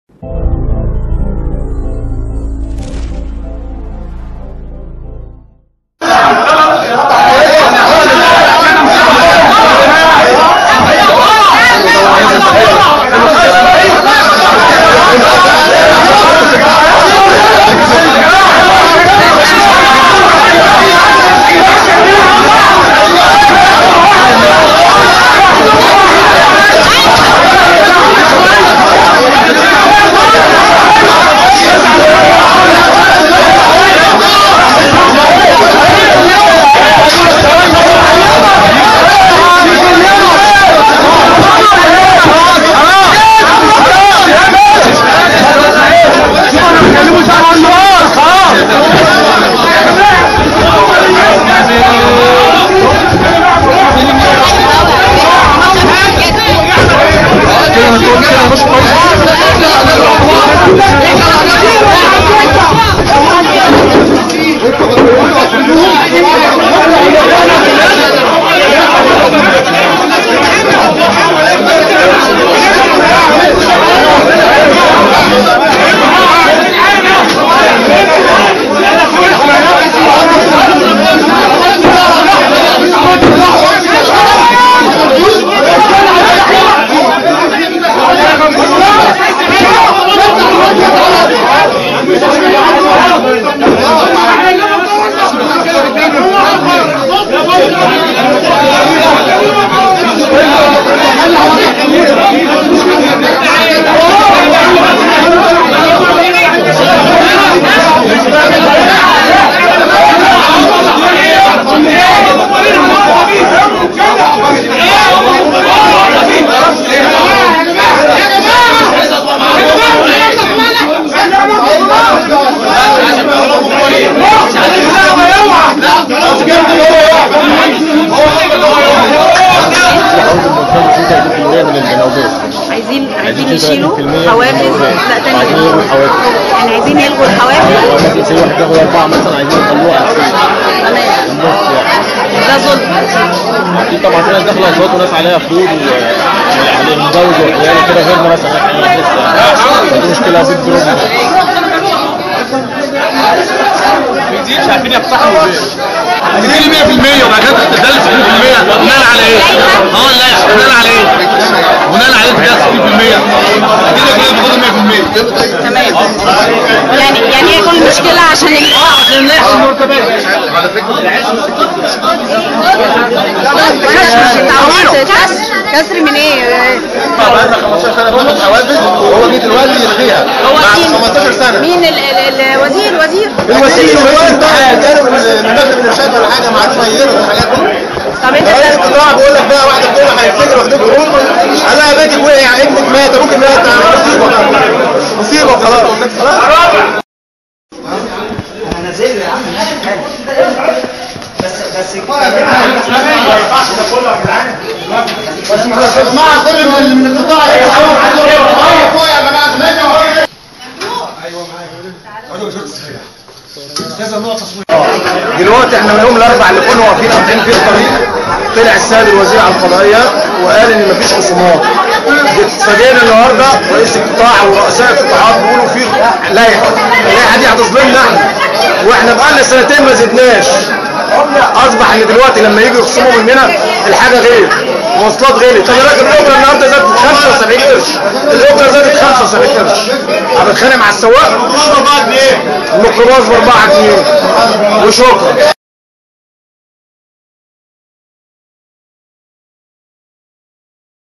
عايزين عايزين يشيلوا 30% حوافز من لا تاني عايزين يلغوا الحوافز. يعني عايزين يلغوا الحوافز مثلا زي واحد ياخد أربعة مثلا عايزين يخلوها 20 تمام النص يعني ده ظلم أكيد طبعا في ناس داخلة أصوات وناس عليها فلوس واللي متجوز وعياله كده غيرنا مثلا احنا لسه دي مشكلة بيج بروبلم مش عارفين يفتحوا البيت تديني 100% وبعد كده تدلس 60% بناء على ايه؟ اه لا بناء على ايه؟ بناء على ايه تدلس 60% كده كده المفروض 100% تمام يعني يعني هي كل مشكلة عشان ال... عشان نحسن مرتبات كسر كسر كسر من ايه؟ بقالنا 15 سنه بناخد حوافز وهو جه دلوقتي يلغيها هو بعد مين 15 سنه مين ال- ال- الوزير الوزير الوزير الوزير بقى كانوا المكتب الارشاد ولا حاجه ما عادش هيغيروا الحاجات دي طب انت رئيس بت- القطاع بيقول لك بقى واحده بتقول هيتسجن واخدين قروض قال لها بيتك وقع ابنك مات ممكن مات مصيبه مصيبه خلاص خلاص انا نازل له يا عم مش حاجه بس بس بس مع كل من من القطاع دلوقتي احنا من يوم الاربعاء اللي كنا واقفين قاطعين فيه الطريق طلع السيد الوزير على القضائيه وقال ان مفيش خصومات اتفاجئنا النهارده رئيس القطاع ورؤساء القطاعات بيقولوا في لائحه اللائحه دي هتظلمنا احنا واحنا بقالنا سنتين ما زدناش اصبح ان دلوقتي لما يجوا يخصموا مننا الحاجه غير مواصلات غلت طب الراجل الاجره النهارده زادت 75 قرش الاجره زادت 75 قرش هتتخانق مع السواق الميكروباص ب 4 جنيه وشكرا